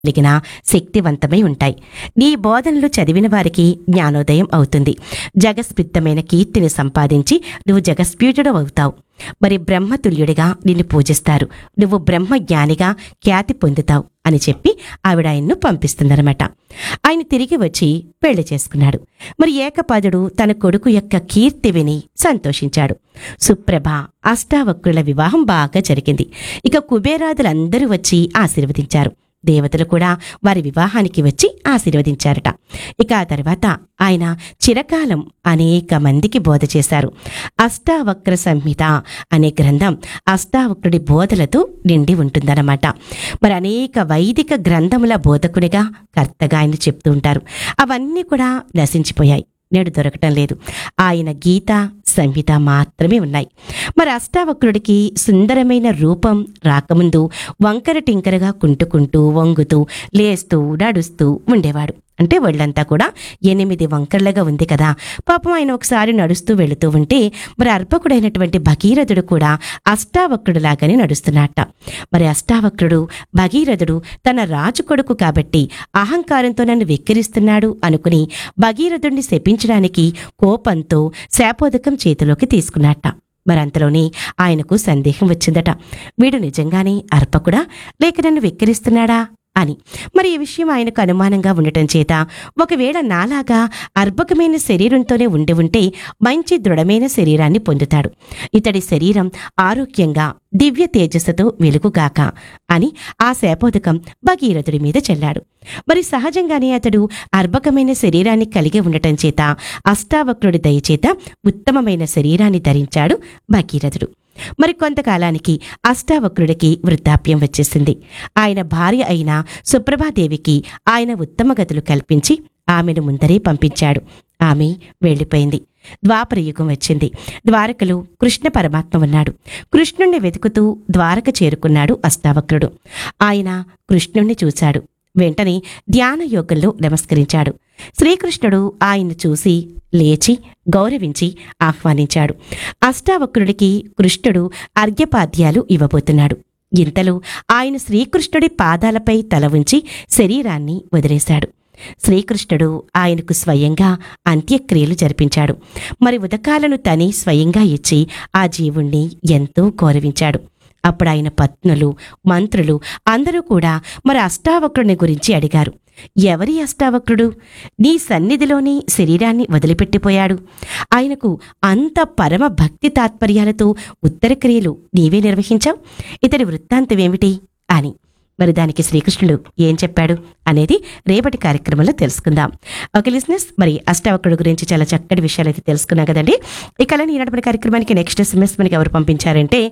కలిగిన శక్తివంతమై ఉంటాయి నీ బోధనలు చదివిన వారికి జ్ఞానోదయం అవుతుంది జగస్పిత్తమైన కీర్తిని సంపాదించి నువ్వు జగస్పీఠుడు అవుతావు మరి బ్రహ్మతుల్యుడిగా నిన్ను పూజిస్తారు నువ్వు బ్రహ్మ జ్ఞానిగా ఖ్యాతి పొందుతావు అని చెప్పి ఆవిడ ఆయన్ను పంపిస్తుందన్నమాట ఆయన తిరిగి వచ్చి పెళ్లి చేసుకున్నాడు మరి ఏకపాదుడు తన కొడుకు యొక్క కీర్తి విని సంతోషించాడు సుప్రభ అష్టావక్రుల వివాహం బాగా జరిగింది ఇక కుబేరాదులందరూ వచ్చి ఆశీర్వదించారు దేవతలు కూడా వారి వివాహానికి వచ్చి ఆశీర్వదించారట ఇక ఆ తర్వాత ఆయన చిరకాలం అనేక మందికి బోధ చేశారు అష్టావక్ర సంహిత అనే గ్రంథం అష్టావక్రుడి బోధలతో నిండి ఉంటుందన్నమాట మరి అనేక వైదిక గ్రంథముల బోధకునిగా కర్తగా ఆయన చెప్తూ ఉంటారు అవన్నీ కూడా నశించిపోయాయి నేడు దొరకటం లేదు ఆయన గీత సంహిత మాత్రమే ఉన్నాయి మరి అష్టావక్రుడికి సుందరమైన రూపం రాకముందు వంకర టింకరగా కుంటుకుంటూ వంగుతూ లేస్తూ నడుస్తూ ఉండేవాడు అంటే ఒళ్ళంతా కూడా ఎనిమిది వంకర్లుగా ఉంది కదా పాపం ఆయన ఒకసారి నడుస్తూ వెళుతూ ఉంటే మరి అర్పకుడైనటువంటి భగీరథుడు కూడా అష్టావక్రుడులాగానే నడుస్తున్నట్ట మరి అష్టావక్రుడు భగీరథుడు తన రాజు కొడుకు కాబట్టి అహంకారంతో నన్ను వెక్కిరిస్తున్నాడు అనుకుని భగీరథుడిని శపించడానికి కోపంతో శాపోదకం చేతిలోకి తీసుకున్నట్ట మరంతలోనే ఆయనకు సందేహం వచ్చిందట వీడు నిజంగానే అర్పకుడా లేక నన్ను వెక్కిరిస్తున్నాడా అని మరి ఈ విషయం ఆయనకు అనుమానంగా ఉండటం చేత ఒకవేళ నాలాగా అర్భకమైన శరీరంతోనే ఉండి ఉంటే మంచి దృఢమైన శరీరాన్ని పొందుతాడు ఇతడి శరీరం ఆరోగ్యంగా దివ్య తేజస్సుతో వెలుగుగాక అని ఆ శాపోదకం భగీరథుడి మీద చెల్లాడు మరి సహజంగానే అతడు అర్భకమైన శరీరాన్ని కలిగి ఉండటం చేత అష్టావక్రుడి దయచేత ఉత్తమమైన శరీరాన్ని ధరించాడు భగీరథుడు మరి కొంతకాలానికి అష్టావక్రుడికి వృద్ధాప్యం వచ్చేసింది ఆయన భార్య అయిన సుప్రభాదేవికి ఆయన ఉత్తమ గతులు కల్పించి ఆమెను ముందరే పంపించాడు ఆమె వెళ్ళిపోయింది ద్వాపర యుగం వచ్చింది ద్వారకలో కృష్ణ పరమాత్మ ఉన్నాడు కృష్ణుణ్ణి వెతుకుతూ ద్వారక చేరుకున్నాడు అష్టావక్రుడు ఆయన కృష్ణుణ్ణి చూశాడు వెంటనే ధ్యాన యోగంలో నమస్కరించాడు శ్రీకృష్ణుడు ఆయన్ని చూసి లేచి గౌరవించి ఆహ్వానించాడు అష్టావక్రుడికి కృష్ణుడు అర్ఘ్యపాద్యాలు ఇవ్వబోతున్నాడు ఇంతలో ఆయన శ్రీకృష్ణుడి పాదాలపై తల ఉంచి శరీరాన్ని వదిలేశాడు శ్రీకృష్ణుడు ఆయనకు స్వయంగా అంత్యక్రియలు జరిపించాడు మరి ఉదకాలను తని స్వయంగా ఇచ్చి ఆ జీవుణ్ణి ఎంతో గౌరవించాడు అప్పుడు ఆయన పత్నులు మంత్రులు అందరూ కూడా మరి అష్టావక్రుని గురించి అడిగారు ఎవరి అష్టావక్రుడు నీ సన్నిధిలోని శరీరాన్ని వదిలిపెట్టిపోయాడు ఆయనకు అంత పరమ భక్తి తాత్పర్యాలతో ఉత్తర క్రియలు నీవే నిర్వహించావు ఇతడి వృత్తాంతమేమిటి అని మరి దానికి శ్రీకృష్ణుడు ఏం చెప్పాడు అనేది రేపటి కార్యక్రమంలో తెలుసుకుందాం ఓకే లిసినర్స్ మరి అష్టావక్రుడు గురించి చాలా చక్కటి విషయాలు అయితే తెలుసుకున్నాం కదండి ఇక అలానే ఈనాటి కార్యక్రమానికి నెక్స్ట్ ఎస్ఎంఎస్ మనకి ఎవరు పంపించారంటే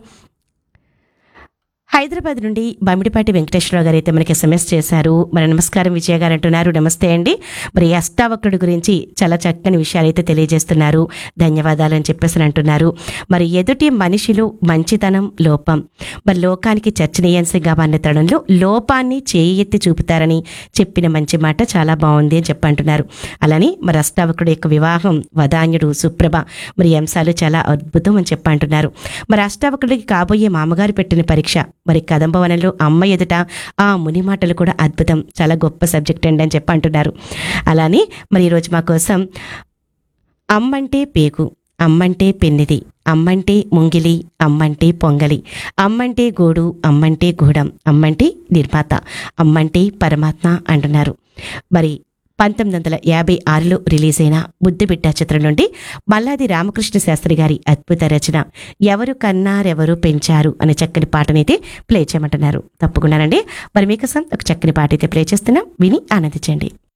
హైదరాబాద్ నుండి బమిడిపాటి వెంకటేశ్వరరావు గారు అయితే మనకి ఎస్ఎంఎస్ చేశారు మరి నమస్కారం విజయ గారు అంటున్నారు నమస్తే అండి మరి ఈ అష్టావక్రుడి గురించి చాలా చక్కని విషయాలు అయితే తెలియజేస్తున్నారు ధన్యవాదాలు అని చెప్పేసి అని అంటున్నారు మరి ఎదుటి మనిషిలో మంచితనం లోపం మరి లోకానికి చర్చనీయాంశంగా మారిన తరుణంలో లోపాన్ని చేయి ఎత్తి చూపుతారని చెప్పిన మంచి మాట చాలా బాగుంది అని చెప్పి అంటున్నారు అలానే మరి అష్టావక్రుడి యొక్క వివాహం వదాన్యుడు సుప్రభ మరి ఈ అంశాలు చాలా అద్భుతం అని చెప్పి అంటున్నారు మరి అష్టావక్రుడికి కాబోయే మామగారు పెట్టిన పరీక్ష మరి కదంబవనంలో అమ్మ ఎదుట ఆ ముని మాటలు కూడా అద్భుతం చాలా గొప్ప సబ్జెక్ట్ అండి అని చెప్పి అంటున్నారు అలానే మరి ఈరోజు మా కోసం అమ్మంటే పేగు అమ్మంటే పెన్నిది అమ్మంటే ముంగిలి అమ్మంటే పొంగలి అమ్మంటే గోడు అమ్మంటే గూడం అమ్మంటే నిర్మాత అమ్మంటే పరమాత్మ అంటున్నారు మరి పంతొమ్మిది వందల యాభై ఆరులో రిలీజ్ అయిన ముద్దుబిడ్డ చిత్రం నుండి మల్లాది రామకృష్ణ శాస్త్రి గారి అద్భుత రచన ఎవరు కన్నారెవరు పెంచారు అనే చక్కని పాటనైతే ప్లే చేయమంటున్నారు తప్పకుండానండి మరి మీకోసం ఒక చక్కని పాట అయితే ప్లే చేస్తున్నాం విని ఆనందించండి